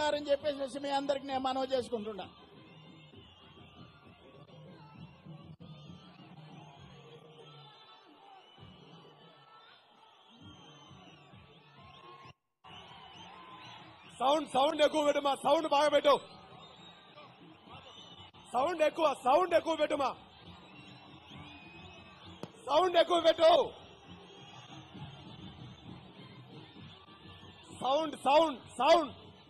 ఉంటారని చెప్పేసి మీ అందరికి నేను మనవి చేసుకుంటున్నా సౌండ్ సౌండ్ ఎక్కువ పెట్టుమా సౌండ్ బాగా పెట్టు సౌండ్ ఎక్కువ సౌండ్ ఎక్కువ పెట్టుమా సౌండ్ ఎక్కువ పెట్టు sound sound sound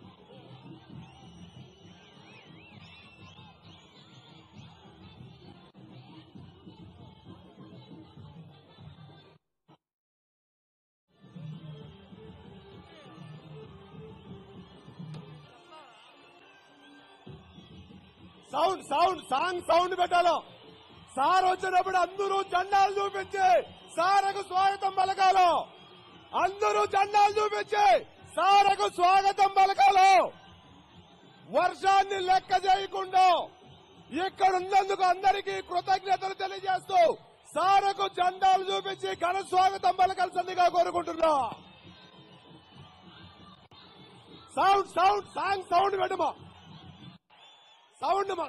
sound sound song sound పెట్టాలో సార్ వచ్చినప్పుడు అందరూ జెండాలు చూపించి సారకు స్వాగతం పలకాలో అందరూ జెండాలు చూపించి సారకు స్వాగతం పలకాలో వర్షాన్ని లెక్క చేయకుండా ఇక్కడ ఉన్నందుకు అందరికీ కృతజ్ఞతలు తెలియజేస్తూ సారకు జెండాలు చూపించి ఘన స్వాగతం పలకాల్సిందిగా కోరుకుంటున్నా సౌండ్ సౌండ్ సాంగ్ సౌండ్ పెట్టమా సౌండ్ మా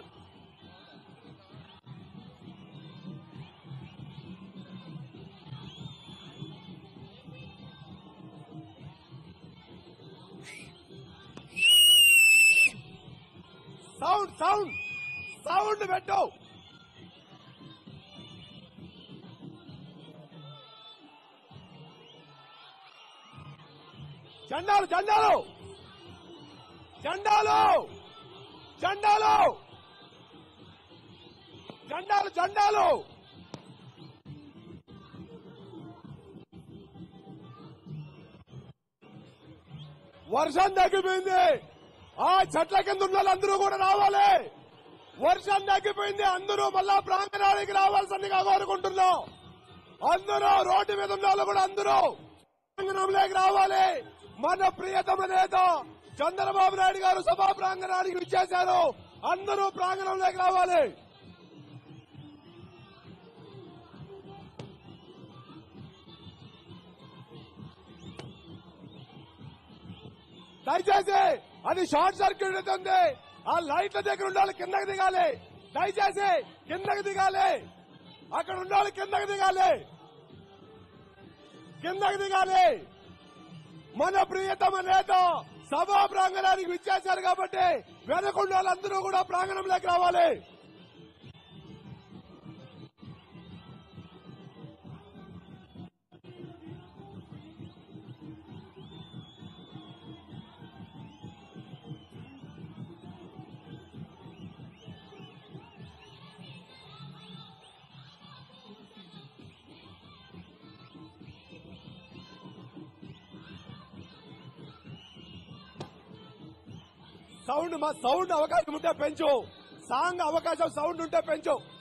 సౌండ్ సౌండ్ సౌండ్ పెట్టు జెండాలు జెండాలు జెండాలు జెండాలు జెండాలు జెండాలు వర్షం తగ్గిపోయింది ఆ చెట్ల కింద ఉన్న వాళ్ళందరూ కూడా రావాలి వర్షం తగ్గిపోయింది అందరూ మళ్ళా ప్రాంగణానికి రావాల్సిందిగా కోరుకుంటున్నాం అందరూ రోడ్డు మీద ఉన్న వాళ్ళు కూడా అందరూ ప్రాంగణంలోకి రావాలి మన ప్రియతమ నేత చంద్రబాబు నాయుడు గారు సభా ప్రాంగణానికి విచ్చేశారు అందరూ ప్రాంగణంలోకి రావాలి దయచేసి అది షార్ట్ సర్క్యూట్ అవుతుంది ఆ లైట్ల దగ్గర ఉండాలి కిందకి దిగాలి దయచేసి కిందకి దిగాలి అక్కడ ఉండాలి కిందకి దిగాలి కిందకి దిగాలి మన ప్రియతమ నేత సభా ప్రాంగణానికి విచ్చేశారు కాబట్టి వెనకుండా వాళ్ళందరూ కూడా ప్రాంగణంలోకి రావాలి సౌండ్ మా సౌండ్ అవకాశం ఉంటే పెంచు సాంగ్ అవకాశం సౌండ్ ఉంటే పెంచు